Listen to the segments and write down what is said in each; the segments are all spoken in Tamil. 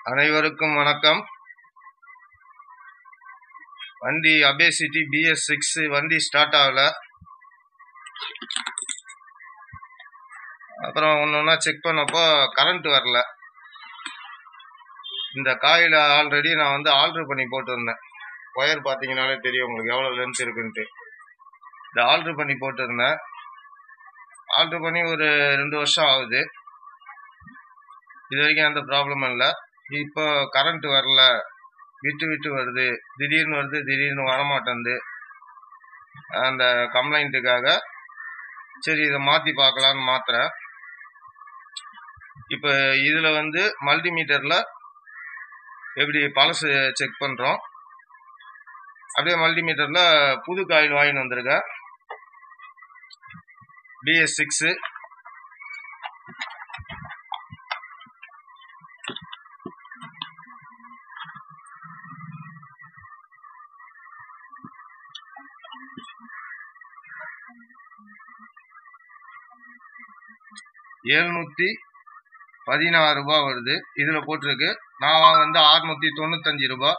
அனைவருக்கும் வணக்கம் வண்டி அபேசிட்டி பிஎஸ் சிக்ஸ் வண்டி ஸ்டார்ட் ஆகல அப்புறம் ஒன்று ஒன்றா செக் பண்ணப்போ கரண்ட் வரல இந்த காயில் ஆல்ரெடி நான் வந்து ஆல்ட்ரு பண்ணி போட்டிருந்தேன் ஒயர் பார்த்தீங்கனாலே தெரியும் உங்களுக்கு எவ்வளோ லென்த் இருக்குன்ட்டு இந்த ஆல்ட்ரு பண்ணி போட்டிருந்தேன் ஆல்ட்ரு பண்ணி ஒரு ரெண்டு வருஷம் ஆகுது இது வரைக்கும் எந்த ப்ராப்ளமும் இல்லை இப்போ கரண்ட் வரல விட்டு விட்டு வருது திடீர்னு வருது திடீர்னு வரமாட்டேங்குது அந்த கம்ப்ளைண்ட்டுக்காக சரி இதை மாற்றி பார்க்கலான்னு மாத்துறேன் இப்போ இதில் வந்து மல்டிமீட்டரில் எப்படி பழசு செக் பண்ணுறோம் அப்படியே மல்டிமீட்டரில் புது காயில் வாங்கிட்டு வந்திருக்கேன் பிஎஸ் சிக்ஸு எழுநூத்தி பதினாறு ரூபாய் வருது இதுல போட்டிருக்கு நான் வந்து அறுநூத்தி தொண்ணூத்தஞ்சு ரூபாய்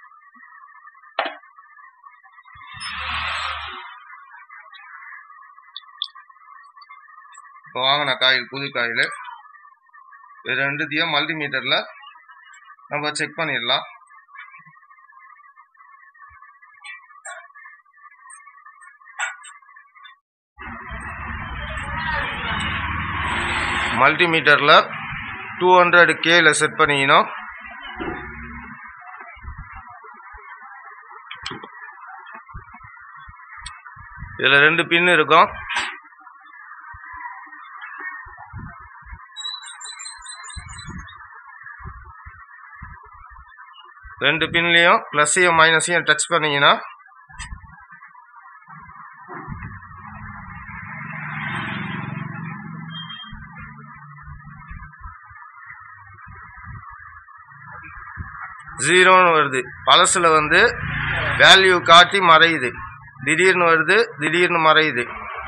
இப்போ வாங்கின காயில் புது காயில் இது ரெண்டுத்தையும் மல்டிமீட்டர்ல நம்ம செக் பண்ணிடலாம் மல்டிமீட்டரில் டூ ஹண்ட்ரட் கேல செட் பண்ணிக்கணும் இதில் ரெண்டு பின் இருக்கும் ரெண்டு பின்லேயும் ப்ளஸ்ஸையும் மைனஸையும் டச் பண்ணிங்கன்னா ஜீரோன்னு வருது பழசுல வந்து வேல்யூ காட்டி மறையுது திடீர்னு வருது திடீர்னு மறையுது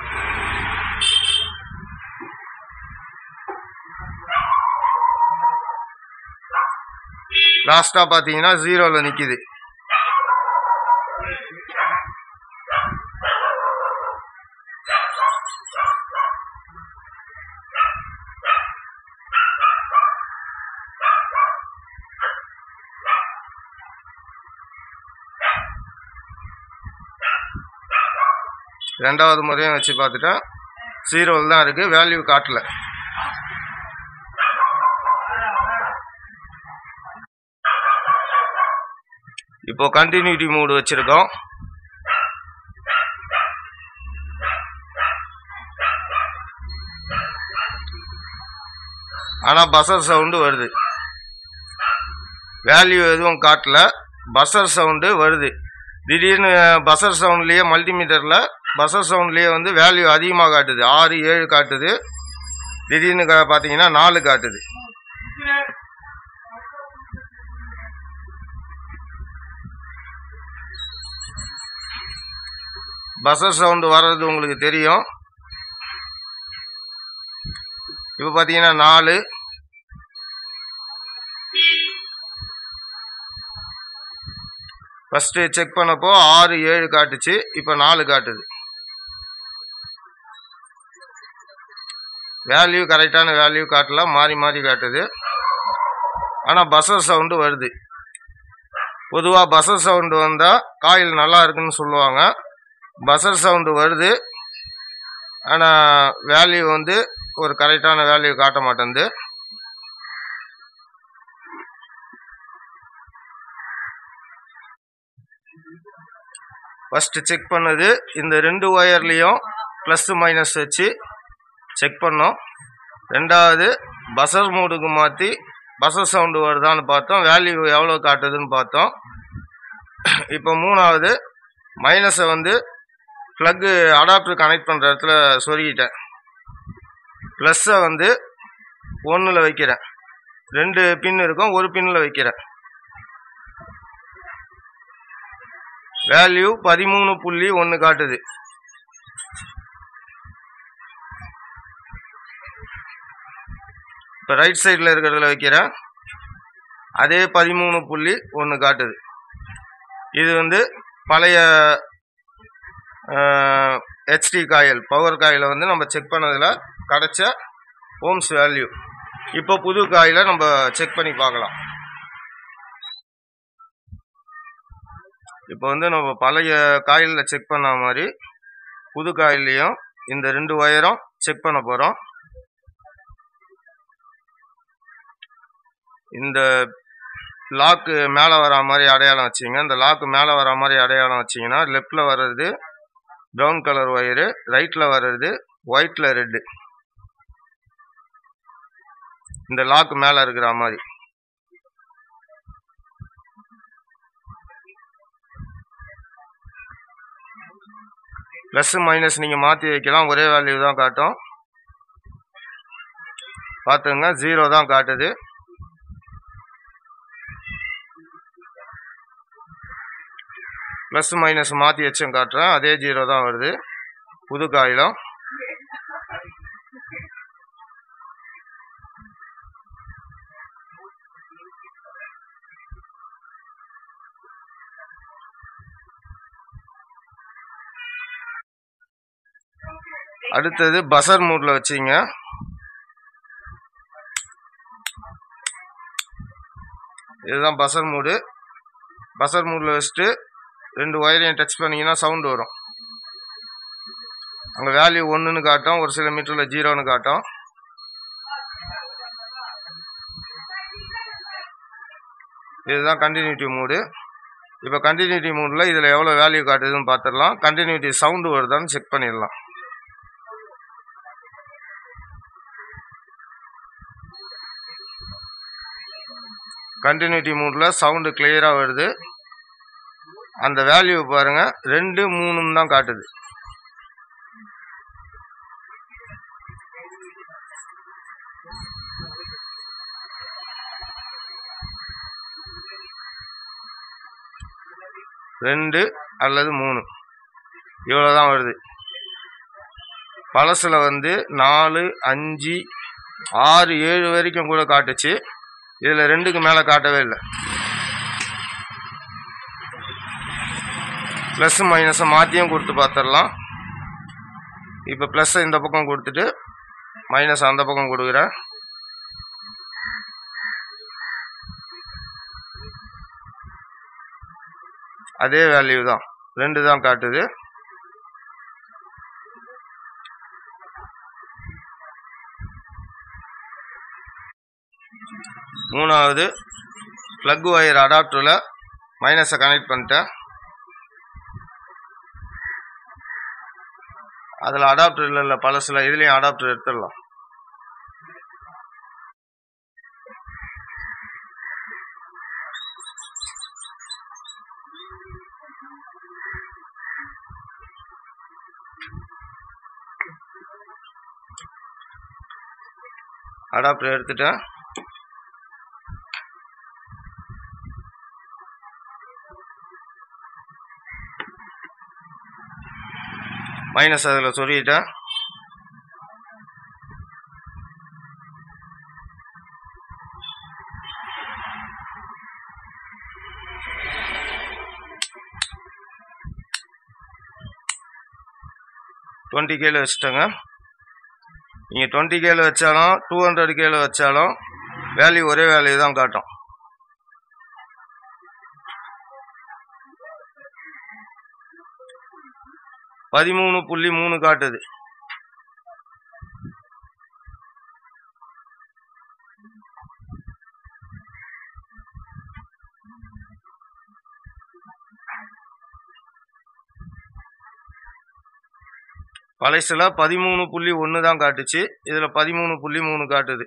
லாஸ்டா பாத்தீங்கன்னா ஜீரோல நிக்குது ரெண்டாவது முறையும் வச்சு பார்த்துட்டேன் ஜீரோவில் தான் இருக்கு வேல்யூ காட்டல இப்போ கண்டினியூட்டி மூடு வச்சிருக்கோம் ஆனா பசர் சவுண்டு வருது வேல்யூ எதுவும் காட்டல பசர் சவுண்டு வருது திடீர்னு பசர் சவுண்ட்லேயே மல்டிமீட்டரில் பசர் சவுண்ட்லேயே வந்து வேல்யூ அதிகமாக காட்டுது ஆறு ஏழு காட்டுது திடீர்னு கா- பார்த்தீங்கன்னா நாலு காட்டுது பசர் சவுண்டு வர்றது உங்களுக்கு தெரியும் இப்போ பார்த்தீங்கன்னா நாலு ஃபஸ்ட்டு செக் பண்ணப்போ ஆறு ஏழு காட்டுச்சு இப்போ நாலு காட்டுது வேல்யூ கரெக்டான வேல்யூ காட்டல மாறி மாறி காட்டுது ஆனால் பஸ்ஸர் சவுண்டு வருது பொதுவாக பஸ்ஸர் சவுண்டு வந்தால் காயில் நல்லா இருக்குன்னு சொல்லுவாங்க பஸ்ஸர் சவுண்டு வருது ஆனால் வேல்யூ வந்து ஒரு கரெக்டான வேல்யூ காட்ட மாட்டேங்குது ஃபஸ்ட்டு செக் பண்ணது இந்த ரெண்டு ஒயர்லேயும் ப்ளஸ் மைனஸ் வச்சு செக் பண்ணோம் ரெண்டாவது பசர் மூடுக்கு மாற்றி பசர் சவுண்டு வருதான்னு பார்த்தோம் வேல்யூ எவ்வளோ காட்டுதுன்னு பார்த்தோம் இப்போ மூணாவது மைனஸை வந்து ப்ளக்கு அடாப்டர் கனெக்ட் பண்ணுற இடத்துல சொருகிட்டேன் ப்ளஸ்ஸை வந்து ஒன்றில் வைக்கிறேன் ரெண்டு பின் இருக்கும் ஒரு பின்னில் வைக்கிறேன் வேல்யூ பதிமூணு புள்ளி ஒன்று காட்டுது இப்போ ரைட் சைடில் இருக்கிறதுல வைக்கிறேன் அதே பதிமூணு புள்ளி ஒன்று காட்டுது இது வந்து பழைய ஹெச்டி காயில் பவர் காயிலை வந்து நம்ம செக் பண்ணதில் கிடைச்ச ஓம்ஸ் வேல்யூ இப்போ புது காயிலை நம்ம செக் பண்ணி பார்க்கலாம் இப்போ வந்து நம்ம பழைய காயிலில் செக் பண்ண மாதிரி புது காயிலையும் இந்த ரெண்டு ஒயரும் செக் பண்ண போகிறோம் இந்த லாக்கு மேலே வரா மாதிரி அடையாளம் வச்சிங்க இந்த லாக்கு மேலே வரா மாதிரி அடையாளம் வச்சிங்கன்னா லெஃப்டில் வர்றது ப்ரௌன் கலர் ஒயரு ரைட்டில் வர்றது ஒயிட்டில் ரெட்டு இந்த லாக்கு மேலே இருக்கிற மாதிரி ப்ளஸ் மைனஸ் நீங்கள் மாற்றி வைக்கலாம் ஒரே வேல்யூ தான் காட்டும் பார்த்துங்க ஜீரோ தான் காட்டுது ப்ளஸ் மைனஸ் மாற்றி வச்சும் காட்டுறேன் அதே ஜீரோ தான் வருது புது காயிலும் அடுத்தது பசர் மூடில் வச்சிங்க இதுதான் பசர் மூடு பசர் மூடில் வச்சுட்டு ரெண்டு ஒயரையும் டச் பண்ணிங்கன்னா சவுண்டு வரும் அங்கே வேல்யூ ஒன்றுன்னு காட்டும் ஒரு சில மீட்டரில் ஜீரோன்னு காட்டும் இதுதான் கண்டினியூட்டி மூடு இப்போ கண்டினியூட்டி மூடில் இதில் எவ்வளோ வேல்யூ காட்டுதுன்னு பார்த்துடலாம் கண்டினியூட்டி சவுண்டு வருதான்னு செக் பண்ணிடலாம் கண்டினியூட்டி மூடில் சவுண்டு கிளியராக வருது அந்த வேல்யூ பாருங்க ரெண்டு மூணுன்னு தான் காட்டுது ரெண்டு அல்லது மூணு இவ்வளோதான் வருது பழசில் வந்து நாலு அஞ்சு ஆறு ஏழு வரைக்கும் கூட காட்டுச்சு இதில் ரெண்டுக்கு மேலே காட்டவே இல்லை ப்ளஸ் மைனஸை மாற்றியும் கொடுத்து பார்த்துடலாம் இப்போ ப்ளஸ்ஸை இந்த பக்கம் கொடுத்துட்டு மைனஸ் அந்த பக்கம் கொடுக்குறேன் அதே வேல்யூ தான் ரெண்டு தான் காட்டுது மூணாவது ப்ளக் ஒயர் அடாப்டரில் மைனஸை கனெக்ட் பண்ணிட்டேன் அதில் அடாப்டர் இல்லை இல்லை பழசில் இதுலேயும் அடாப்டர் எடுத்துடலாம் அடாப்டர் எடுத்துட்டேன் மைனஸ் அதில் சொல்லிட்டேன் டுவெண்ட்டி கேல வச்சுட்டேங்க நீங்கள் டுவெண்ட்டி கேல வச்சாலும் டூ ஹண்ட்ரட் கேல வச்சாலும் வேல்யூ ஒரே வேல்யூ தான் காட்டும் பதிமூணு புள்ளி மூணு காட்டுது பழசுல பதிமூணு புள்ளி ஒன்று தான் காட்டுச்சு இதில் பதிமூணு புள்ளி மூணு காட்டுது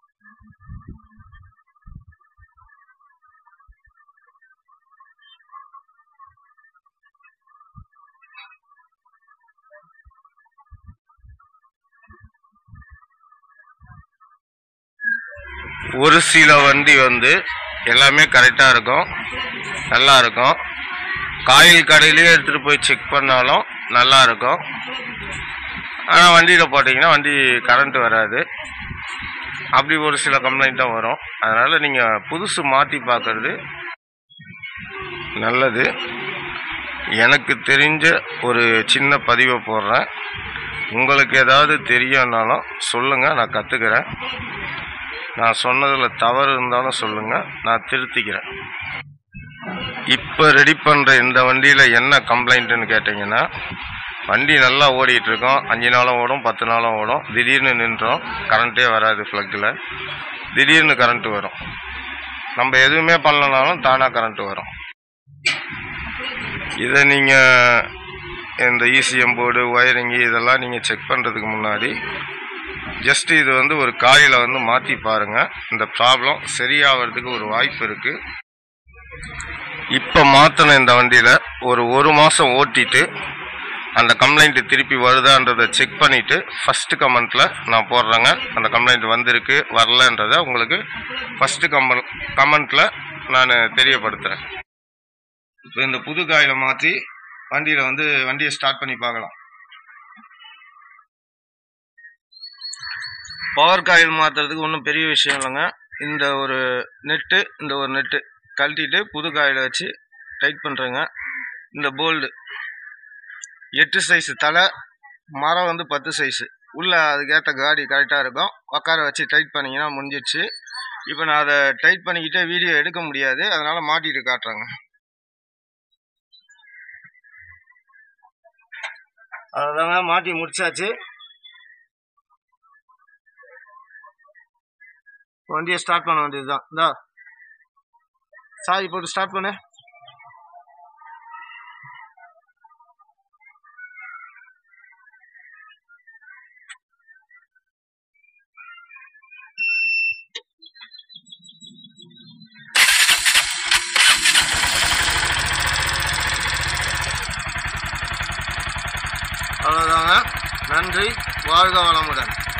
ஒரு சில வண்டி வந்து எல்லாமே கரெக்டாக இருக்கும் நல்லா இருக்கும் காயில் கடையிலேயே எடுத்துகிட்டு போய் செக் பண்ணாலும் நல்லா இருக்கும் ஆனால் வண்டியில் போட்டிங்கன்னா வண்டி கரண்ட் வராது அப்படி ஒரு சில கம்ப்ளைண்ட்டும் வரும் அதனால் நீங்கள் புதுசு மாற்றி பார்க்கறது நல்லது எனக்கு தெரிஞ்ச ஒரு சின்ன பதிவை போடுறேன் உங்களுக்கு ஏதாவது தெரியும்னாலும் சொல்லுங்கள் நான் கற்றுக்கிறேன் நான் சொன்னதில் தவறு இருந்தாலும் சொல்லுங்கள் நான் திருத்திக்கிறேன் இப்போ ரெடி பண்ணுற இந்த வண்டியில் என்ன கம்ப்ளைண்ட்டுன்னு கேட்டிங்கன்னா வண்டி நல்லா ஓடிட்டு இருக்கோம் அஞ்சு நாளும் ஓடும் பத்து நாளும் ஓடும் திடீர்னு நின்றோம் கரண்ட்டே வராது ஃப்ளக்கில் திடீர்னு கரண்ட்டு வரும் நம்ம எதுவுமே பண்ணலனாலும் தானாக கரண்ட்டு வரும் இதை நீங்கள் இந்த இசிஎம் போர்டு ஒயரிங்கு இதெல்லாம் நீங்கள் செக் பண்ணுறதுக்கு முன்னாடி ஜஸ்ட் இது வந்து ஒரு காயில் வந்து மாற்றி பாருங்கள் இந்த ப்ராப்ளம் சரியாகிறதுக்கு ஒரு வாய்ப்பு இருக்குது இப்போ மாற்றின இந்த வண்டியில் ஒரு ஒரு மாதம் ஓட்டிட்டு அந்த கம்ப்ளைண்ட் திருப்பி வருதான்றதை செக் பண்ணிவிட்டு ஃபஸ்ட்டு கமெண்ட்டில் நான் போடுறேங்க அந்த கம்ப்ளைண்ட் வந்திருக்கு வரலன்றதை உங்களுக்கு ஃபஸ்ட்டு கமெண்ட் கமெண்ட்டில் நான் தெரியப்படுத்துகிறேன் இப்போ இந்த புது காயில் மாற்றி வண்டியில் வந்து வண்டியை ஸ்டார்ட் பண்ணி பார்க்கலாம் பவர் காயில் மாற்றுறதுக்கு ஒன்றும் பெரிய விஷயம் இல்லைங்க இந்த ஒரு நெட்டு இந்த ஒரு நெட்டு கழட்டிட்டு புது காயில் வச்சு டைட் பண்ணுறேங்க இந்த போல்டு எட்டு சைஸு தலை மரம் வந்து பத்து சைஸு உள்ளே அதுக்கேற்ற காடி கரெக்டாக இருக்கும் உட்கார வச்சு டைட் பண்ணிங்கன்னா முடிஞ்சிடுச்சு இப்போ நான் அதை டைட் பண்ணிக்கிட்டே வீடியோ எடுக்க முடியாது அதனால் மாட்டிட்டு காட்டுறேங்க அதாங்க மாட்டி முடிச்சாச்சு வண்டியை ஸ்டார்ட் பண்ண வேண்டியது தான் இந்தா சாவி போட்டு ஸ்டார்ட் பண்ணு அவ்வளோதாங்க நன்றி வாழ்க வளமுடன்